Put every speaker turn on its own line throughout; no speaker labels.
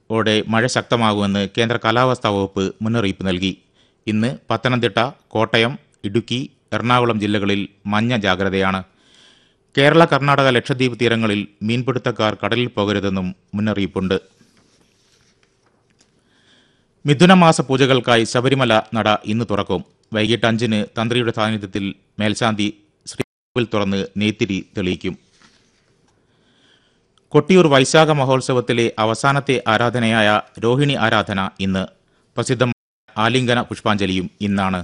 ഓടെ മഴ ശക്തമാകുമെന്ന് കേന്ദ്ര കാലാവസ്ഥാ വകുപ്പ് മുന്നറിയിപ്പ് നൽകി ഇന്ന് പത്തനംതിട്ട കോട്ടയം ഇടുക്കി എറണാകുളം ജില്ലകളിൽ മഞ്ഞ ജാഗ്രതയാണ് കേരള കർണാടക ലക്ഷദ്വീപ് തീരങ്ങളിൽ മീൻപിടുത്തക്കാർ കടലിൽ പോകരുതെന്നും മുന്നറിയിപ്പുണ്ട് മിഥുനമാസ പൂജകൾക്കായി ശബരിമല നട ഇന്ന് തുറക്കും വൈകിട്ട് അഞ്ചിന് തന്ത്രിയുടെ സാന്നിധ്യത്തിൽ മേൽശാന്തി ശ്രീകോവിൽ തുറന്ന് നെയ്ത്തിരി തെളിയിക്കും കൊട്ടിയൂർ വൈശാഖ മഹോത്സവത്തിലെ അവസാനത്തെ ആരാധനയായ രോഹിണി ആരാധന ഇന്ന് പ്രസിദ്ധമായ ആലിംഗന പുഷ്പാഞ്ജലിയും ഇന്നാണ്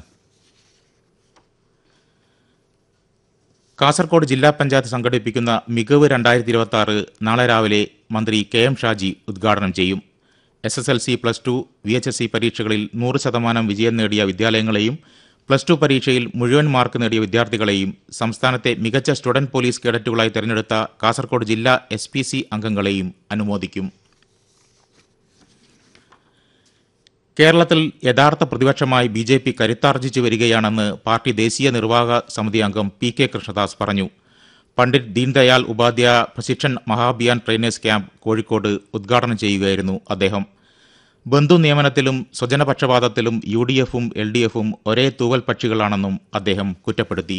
കാസർഗോഡ് ജില്ലാ പഞ്ചായത്ത് സംഘടിപ്പിക്കുന്ന മികവ് രണ്ടായിരത്തി ഇരുപത്തി ആറ് നാളെ രാവിലെ മന്ത്രി കെ എം ഷാജി ഉദ്ഘാടനം ചെയ്യും S S L C plus two V H S C പരീക്ഷകളിൽ നൂറ് ശതമാനം വിജയം നേടിയ വിദ്യാലയങ്ങളെയും പ്ലസ് ടു പരീക്ഷയിൽ മുഴുവൻ മാർക്ക് നേടിയ വിദ്യാർത്ഥികളെയും സംസ്ഥാനത്തെ മികച്ച സ്റ്റുഡന്റ് പോലീസ് കേഡറ്റുകളായി തെരഞ്ഞെടുത്ത കാസർഗോഡ് ജില്ലാ എസ് പി സി അംഗങ്ങളെയും അനുമോദിക്കും കേരളത്തിൽ യഥാർത്ഥ പ്രതിപക്ഷമായി ബി ജെ പി കരുത്താർജിച്ചു വരികയാണെന്ന് പാർട്ടി ദേശീയ നിർവാഹക സമിതി അംഗം പി കെ കൃഷ്ണദാസ് പറഞ്ഞു പണ്ഡിറ്റ് ദീൻദയാൽ ഉപാധ്യായ പ്രശിക്ഷൺ മഹാഭിയാൻ ട്രെയിനേഴ്സ് ക്യാമ്പ് കോഴിക്കോട് ഉദ്ഘാടനം ചെയ്യുകയായിരുന്നു അദ്ദേഹം ബന്ധു നിയമനത്തിലും സ്വജനപക്ഷപാതത്തിലും യു ഡി എഫും എൽ ഡി എഫും ഒരേ തൂവൽ പക്ഷികളാണെന്നും അദ്ദേഹം കുറ്റപ്പെടുത്തി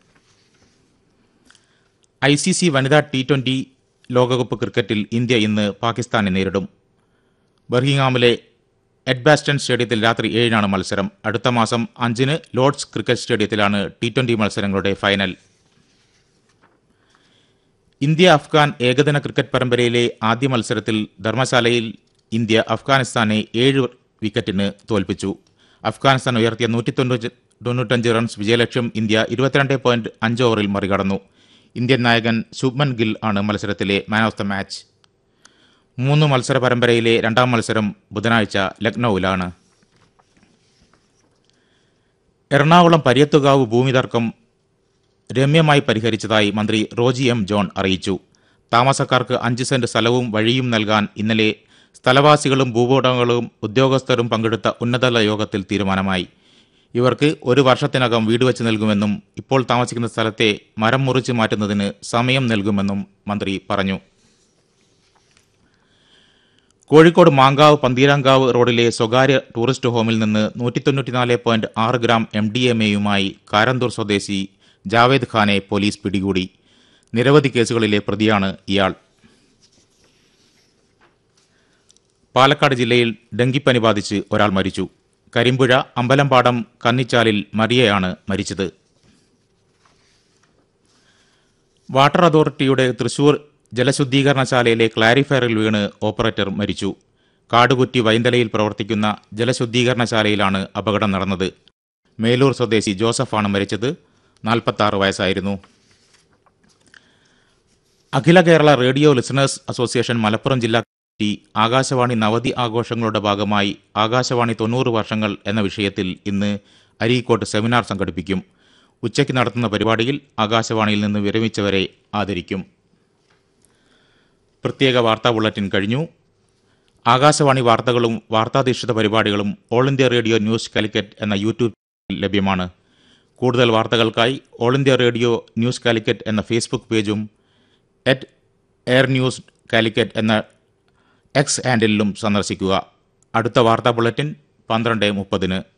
ഐ സി സി വനിതാ ടി ട്വന്റി ലോകകപ്പ് ക്രിക്കറ്റിൽ ഇന്ത്യ ഇന്ന് പാകിസ്ഥാനെ നേരിടും ബർഹിംഗാമിലെ എഡ്ബാസ്റ്റൺ സ്റ്റേഡിയത്തിൽ രാത്രി ഏഴിനാണ് മത്സരം അടുത്ത മാസം അഞ്ചിന് ലോർഡ്സ് ക്രിക്കറ്റ് സ്റ്റേഡിയത്തിലാണ് ടി ട്വന്റി മത്സരങ്ങളുടെ ഫൈനൽ ഇന്ത്യ അഫ്ഗാൻ ഏകദിന ക്രിക്കറ്റ് പരമ്പരയിലെ ആദ്യ മത്സരത്തിൽ ധർമ്മശാലയിൽ ഇന്ത്യ അഫ്ഗാനിസ്ഥാനെ ഏഴ് വിക്കറ്റിന് തോൽപ്പിച്ചു അഫ്ഗാനിസ്ഥാൻ ഉയർത്തിയ നൂറ്റി തൊണ്ണൂറ്റി തൊണ്ണൂറ്റഞ്ച് റൺസ് വിജയലക്ഷ്യം ഇന്ത്യ ഇരുപത്തിരണ്ട് പോയിന്റ് അഞ്ച് ഓവറിൽ മറികടന്നു ഇന്ത്യൻ നായകൻ ശുഭ്മൻ ഗിൽ ആണ് മത്സരത്തിലെ മാൻ ഓഫ് ദ മാച്ച് മൂന്ന് മത്സര പരമ്പരയിലെ രണ്ടാം മത്സരം ബുധനാഴ്ച ലക്നൌവിലാണ് എറണാകുളം പര്യത്തുകാവ് ഭൂമി തർക്കം രമ്യമായി പരിഹരിച്ചതായി മന്ത്രി റോജി എം ജോൺ അറിയിച്ചു താമസക്കാർക്ക് അഞ്ച് സെന്റ് സ്ഥലവും വഴിയും നൽകാൻ ഇന്നലെ സ്ഥലവാസികളും ഭൂവുടമകളും ഉദ്യോഗസ്ഥരും പങ്കെടുത്ത ഉന്നതതല യോഗത്തിൽ തീരുമാനമായി ഇവർക്ക് ഒരു വർഷത്തിനകം വീട് വെച്ച് നൽകുമെന്നും ഇപ്പോൾ താമസിക്കുന്ന സ്ഥലത്തെ മരം മുറിച്ച് മാറ്റുന്നതിന് സമയം നൽകുമെന്നും മന്ത്രി പറഞ്ഞു കോഴിക്കോട് മാങ്കാവ് പന്തീരാങ്കാവ് റോഡിലെ സ്വകാര്യ ടൂറിസ്റ്റ് ഹോമിൽ നിന്ന് നൂറ്റി തൊണ്ണൂറ്റിനാല് പോയിന്റ് ആറ് ഗ്രാം എം ഡി എം എയുമായി കാരന്തൂർ സ്വദേശി ജാവേദ് ഖാനെ പോലീസ് പിടികൂടി നിരവധി കേസുകളിലെ പ്രതിയാണ് ഇയാൾ പാലക്കാട് ജില്ലയിൽ ഡെങ്കിപ്പനി ബാധിച്ച് ഒരാൾ മരിച്ചു കരിമ്പുഴ അമ്പലമ്പാടം കന്നിച്ചാലിൽ മരിയയാണ് മരിച്ചത് വാട്ടർ അതോറിറ്റിയുടെ തൃശൂർ ജലശുദ്ധീകരണശാലയിലെ ക്ലാരിഫയറിൽ വീണ് ഓപ്പറേറ്റർ മരിച്ചു കാടുകുറ്റി വൈന്തലയിൽ പ്രവർത്തിക്കുന്ന ജലശുദ്ധീകരണശാലയിലാണ് അപകടം നടന്നത് മേലൂർ സ്വദേശി ജോസഫാണ് മരിച്ചത് നാൽപ്പത്തി വയസ്സായിരുന്നു Akhila Kerala radio listeners association Malappuram ജില്ലാ കമ്മിറ്റി ആകാശവാണി നവതി ആഘോഷങ്ങളുടെ ഭാഗമായി ആകാശവാണി തൊണ്ണൂറ് വർഷങ്ങൾ എന്ന വിഷയത്തിൽ ഇന്ന് അരീക്കോട്ട് സെമിനാർ സംഘടിപ്പിക്കും ഉച്ചയ്ക്ക് നടത്തുന്ന പരിപാടിയിൽ ആകാശവാണിയിൽ നിന്ന് വിരമിച്ചവരെ ആദരിക്കും പ്രത്യേക വാർത്താ ബുള്ളറ്റിൻ കഴിഞ്ഞു ആകാശവാണി വാർത്തകളും വാർത്താധിഷ്ഠിത പരിപാടികളും All India Radio News Calicut എന്ന യൂട്യൂബ് ചാനലിൽ ലഭ്യമാണ് കൂടുതൽ വാർത്തകൾക്കായി All India Radio News Calicut എന്ന ഫേസ്ബുക്ക് പേജും എറ്റ് എയർ ന്യൂസ് കാലിക്കറ്റ് എന്ന എക്സ് ഹാൻഡിലും സന്ദർശിക്കുക അടുത്ത വാർത്താ ബുള്ളറ്റിൻ പന്ത്രണ്ട് മുപ്പതിന്